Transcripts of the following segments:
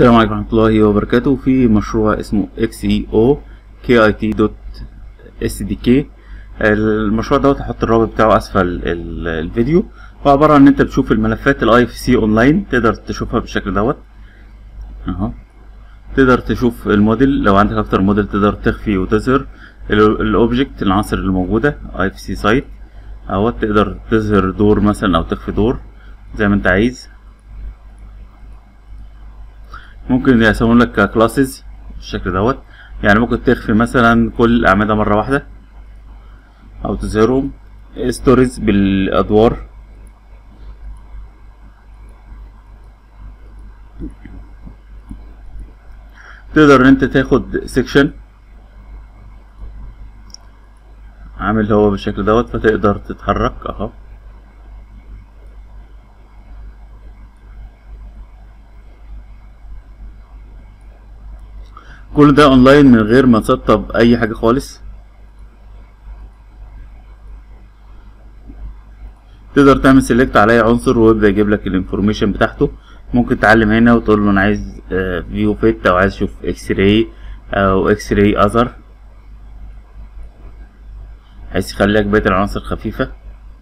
السلام عليكم ورحمة الله وبركاته في مشروع اسمه XEO KIT.SDK المشروع دوت هحط الرابط بتاعه اسفل ال- الفيديو هو عبارة عن ان انت بتشوف الملفات الاي اف سي اونلاين تقدر تشوفها بالشكل دوت اهو تقدر تشوف الموديل لو عندك اكتر موديل تقدر تخفي وتظهر الاوبجكت العناصر اللي موجودة اي اف سي سايت اهو تقدر تظهر دور مثلا او تخفي دور زي ما انت عايز ممكن يسوون لك كلاسز بالشكل دوت يعني ممكن تخفي مثلا كل الأعمدة مرة واحدة أو تظهرهم ستوريز بالأدوار تقدر ان انت تاخد سيكشن عامل هو بالشكل دوت فتقدر تتحرك اهو كل ده اونلاين من غير ما تسطب اي حاجه خالص تقدر تعمل سيلكت على اي عنصر ويبدا يجيب لك الانفورميشن بتاعته ممكن تعلم هنا وتقول له انا عايز فيو فيت او عايز اشوف اكس راي او اكس راي اذر بحيث يخلي لك بقيه العناصر خفيفه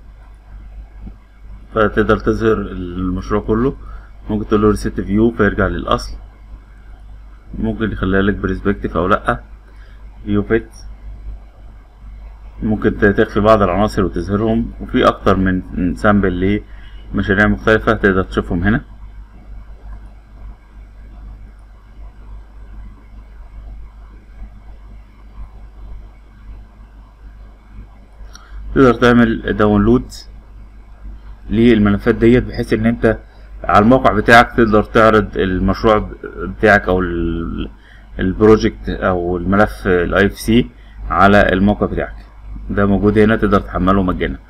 فتقدر تظهر المشروع كله ممكن تقول له ريسيت فيو فيرجع للاصل ممكن يخليها لك برسبكتيف او لا فيو فيت ممكن تخفي بعض العناصر وتظهرهم وفي اكتر من سامبل لمشاريع مختلفة تقدر تشوفهم هنا تقدر تعمل داونلود للملفات ديت بحيث ان انت على الموقع بتاعك تقدر تعرض المشروع بتاعك او البروجكت او الملف الاي اف سي على الموقع بتاعك ده موجود هنا تقدر تحمله مجانا